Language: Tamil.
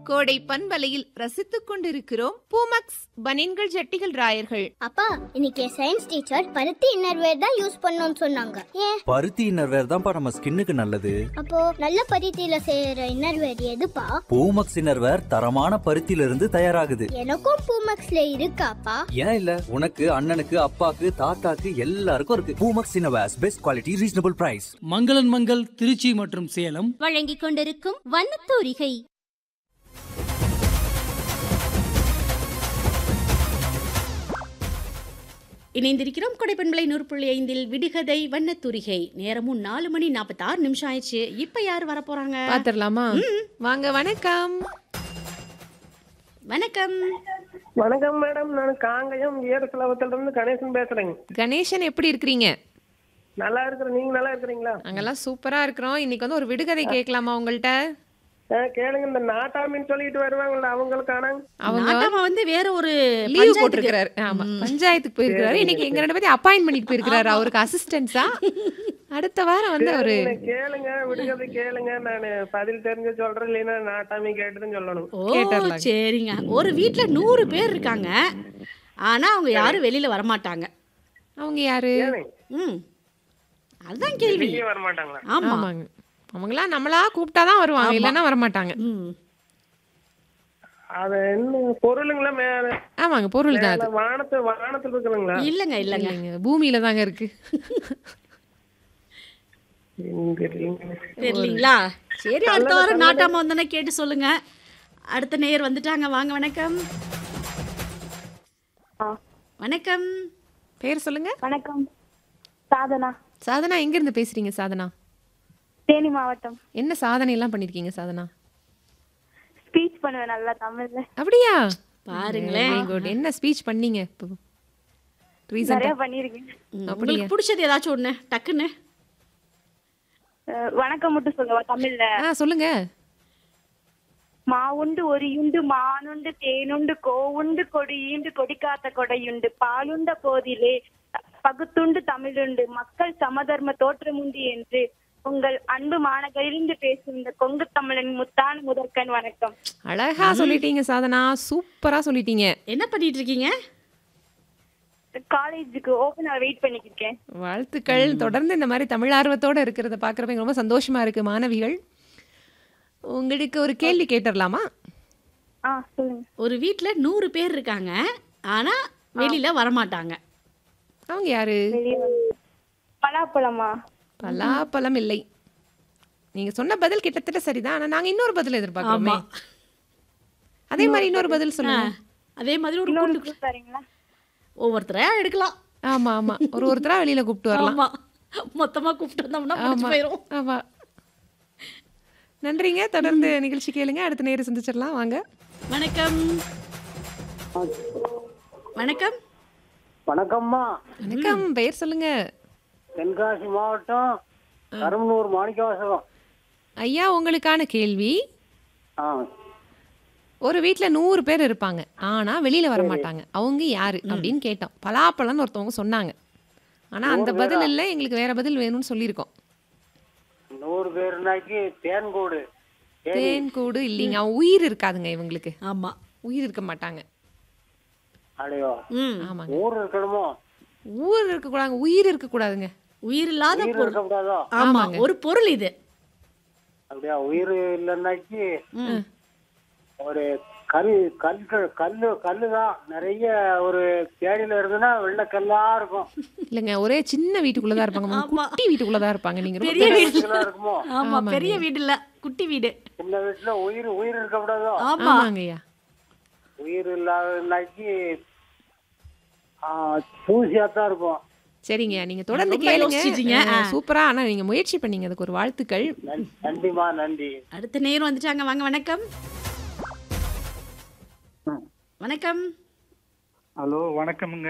கோடை பண்பலையில் ரசித்துக் கொண்டிருக்கிறோம் பூமக்ஸ் பனின்கள் ஜட்டிகள் ராயர்கள் அப்பா இன்னைக்கு சயின்ஸ் டீச்சர் பருத்தி இன்னர்வேர் தான் யூஸ் பண்ணணும்னு சொன்னாங்க ஏன் பருத்தி இன்னர்வேர் தான்ப்பா நம்ம ஸ்கின்னுக்கு நல்லது அப்போ நல்ல பருத்தியில செய்யற இன்னர்வேர் எதுப்பா பூமக்ஸ் இன்னர்வேர் தரமான பருத்தியில இருந்து தயாராகுது எனக்கும் பூமக்ஸ்ல இருக்காப்பா ஏன் இல்ல உனக்கு அண்ணனுக்கு அப்பாக்கு தாத்தாக்கு எல்லாருக்கும் இருக்கு Poomex innerwears best quality reasonable price Mangalan Mangal Trichy மற்றும் சேலம் வழங்கிக் கொண்டிருக்கும் வண்ணத்தூரிகை இணைந்திருக்கிறோம் கொடைப்பண்பலை நூறு புள்ளி ஐந்தில் விடுகதை வண்ணத்தூரிகை நேரமும் நாலு மணி நாற்பத்தாறு நிமிஷம் ஆயிடுச்சு இப்ப யார் வர போறாங்க பாத்திரலாமா வாங்க வணக்கம் வணக்கம் வணக்கம் மேடம் நான் காங்கயம் ஈர சிலவத்துல இருந்து கணேசன் பேசுறேங்க கணேசன் எப்படி இருக்கிறீங்க நல்லா இருக்கிறேன் நீங்க நல்லா இருக்கிறீங்களா அங்கெல்லாம் சூப்பரா இருக்கிறோம் இன்னைக்கு வந்து ஒரு விடுகதை கேட்கலாமா உங்கள்ட்ட ஆ, கேளுங்க இந்த நாட்டாமின்னு சொல்லிட்டு வருவாங்கல்ல அவங்களுக்கான அவங்க நாட்டாம வந்து வேற ஒரு லீவ் பஞ்சாயத்துக்கு- போட்டிருக்கிறாரு ஆமா பஞ்சாயத்துக்கு போயிருக்கிறாரு இன்னைக்கு எங்க ரெண்டு பேரும் அப்பாயின் பண்ணிட்டு போயிருக்கிறாரு அவருக்கு அசிஸ்டன்ஸா அடுத்த வாரம் வந்து அவரு கேளுங்க விடுகதை கேளுங்க நான் பதில் தெரிஞ்சு சொல்றேன் இல்லைன்னா நாட்டாமி கேட்டுதான் சொல்லணும் ஓ கேட்டுறலாம். சரிங்க ஒரு வீட்ல நூறு பேர் இருக்காங்க ஆனா அவங்க யாரும் வெளியில வரமாட்டாங்க அவங்க யாரு ம் அதுதான் கேள்வி வெளியே வர மாட்டாங்களா ஆமா ஆமாங்க அவங்களாம் நம்மளா கூப்பிட்டாதான் வருவாங்க இல்லைன்னா வரமாட்டாங்க ம் அது என்ன பொருளுங்களா மேல ஆமாங்க பொருள் தான் அது மேல வானத்து வானத்துல இருக்கிறாங்களா இல்லங்க இல்லங்க இல்லைங்க பூமியில தாங்க இருக்கு எங்க இல்லைங்க. தெரியலீங்களா சரி அடுத்த வாரம் நாட்டாம வந்தோன்னே கேட்டு சொல்லுங்க அடுத்த நேயர் வந்துட்டாங்க வாங்க வணக்கம் வணக்கம் பேர் சொல்லுங்க வணக்கம் சாதனா சாதனா எங்க இருந்து பேசுறீங்க சாதனா தேனி மாவட்டம் என்ன சாதனை எல்லாம் பண்ணிருக்கீங்க சாதனா ஸ்பீச் பண்ணுவேன் நல்லா தமிழ்ல அப்படியா பாருங்களேன் Very good. என்ன ஸ்பீச் பண்ணீங்க இப்போ நிறைய ரீசெண்டா பண்ணிருக்கேன் ம், உங்களுக்கு பிடிச்சது ஏதாச்சும் ஒண்ணு டக்குன்னு அஹ் வணக்கம் மட்டும் சொல்லவா தமிழ்ல ஆ சொல்லுங்க மாவுண்டு ஒரியுண்டு மானுண்டு தேனுண்டு கோவுண்டு கொடியுண்டு கொடிக்காத்த கொடையுண்டு பாலுண்ட போதிலே பகுத்துண்டு தமிழுண்டு மக்கள் சமதர்ம தோற்றமுண்டு என்று உங்கள் அன்பு மாநகரிலிருந்து பேசும் இந்த கொங்கு தமிழன் முத்தான முதற்கண் வணக்கம் அழகா சொல்லிட்டீங்க சாதனா சூப்பரா சொல்லிட்டீங்க என்ன பண்ணிட்டு இருக்கீங்க காலேஜுக்கு ஓபன் வெயிட் பண்ணிட்டு இருக்கேன் வாழ்த்துக்கள் தொடர்ந்து இந்த மாதிரி தமிழ் ஆர்வத்தோட இருக்கிறத பார்க்குறப்ப எனக்கு ரொம்ப சந்தோஷமா இருக்கு மாணவிகள் உங்களுக்கு ஒரு கேள்வி கேட்டுடலாமா ஆ சொல்லுங்க ஒரு வீட்ல நூறு பேர் இருக்காங்க ஆனா வெளியில வரமாட்டாங்க அவங்க யாரு வெளியே வந்து பலாப்பழமா பலாப்பழம் இல்லை நீங்க சொன்ன பதில் கிட்டத்தட்ட சரிதான் ஆனா நாங்க இன்னொரு பதில் எதிர்பார்க்கிறோமே ஆமா. அதே மாதிரி இன்னொரு பதில் சொல்லுங்க அதே மாதிரி ஒரு இன்னொரு குண்டு clue தரீங்களா ஒவ்வொருத்தரையா எடுக்கலாம் ஆமா ஆமா ஒரு ஒருத்தரா வெளியில கூப்பிட்டு வரலாம் ஆமா மொத்தமா கூப்பிட்டு வந்தோம்னா முடிஞ்சு ஆமா போயிரும் ஆமா நன்றிங்க தொடர்ந்து நிகழ்ச்சி கேளுங்க அடுத்த நேரம் சந்திச்சிடலாம் வாங்க வணக்கம் வணக்கம் வணக்கம்மா வணக்கம் பெயர் சொல்லுங்க தென்காசி மாவட்டம் கரும்பலூர் மாணிக்கவாசகம் ஐயா உங்களுக்கான கேள்வி ஆ ஒரு வீட்ல நூறு பேர் இருப்பாங்க ஆனா வெளியில வர மாட்டாங்க அவங்க யாரு அப்படின்னு கேட்டோம் பலாப்பழம்னு ஒருத்தவங்க சொன்னாங்க ஆனா அந்த பதில் இல்ல எங்களுக்கு வேற பதில் வேணும்னு சொல்லியிருக்கோம் நூறு பேருனாக்கி தேன்கூடு தேனி. தேன் கூடு இல்லைங்க அவன் உயிர் இருக்காதுங்க இவங்களுக்கு ஆமா உயிர் இருக்க மாட்டாங்க அடையோ ம் ஆமாங்க ஊர் இருக்கணுமோ ஊர் இருக்க கூடாதுங்க உயிர் இருக்க கூடாதுங்க உயிர் இல்லாத உயிர் பொருள் இருக்கக்கூடாதோ ஆமா ஆமாங்க. ஒரு பொருள் இது அப்படியா உயிர் இல்லைன்னாக்கி ம். ஒரு கல் கல்கள் கல்லு கல்லு தான் நிறைய ஒரு தேடியில இருந்துன்னா வெள்ளக்கல்லா இருக்கும் இல்லைங்க ஒரே சின்ன வீட்டுக்குள்ளதான் இருப்பாங்க அவங்க ஆமா. குட்டி வீட்டுக்குள்ளதான் இருப்பாங்க நீங்க ரொம்ப பெரிய வீடு வெள்ளக்கல்லா இருக்குமோ ஆமா ஆமாங்க. பெரிய வீடு இல்ல குட்டி வீடு சின்ன வீட்டுல உயிர் உயிர் இருக்கக்கூடாதோ ஆமா ஆமாங்கய்யா உயிர் இல்லாதனாக்கி தூசியா தான் இருக்கும் சரிங்க நீங்க தொடர்ந்து ரொம்ப கேளுங்க யோசிச்சிட்டீங்க. அஹ், சூப்பரா ஆனா நீங்க முயற்சி பண்ணீங்க அதுக்கு ஒரு வாழ்த்துக்கள் நன்- நன்றிம்மா நன்றி அடுத்த நேரம் வந்துட்டாங்க வாங்க வணக்கம் வணக்கம் ஹலோ வணக்கமுங்க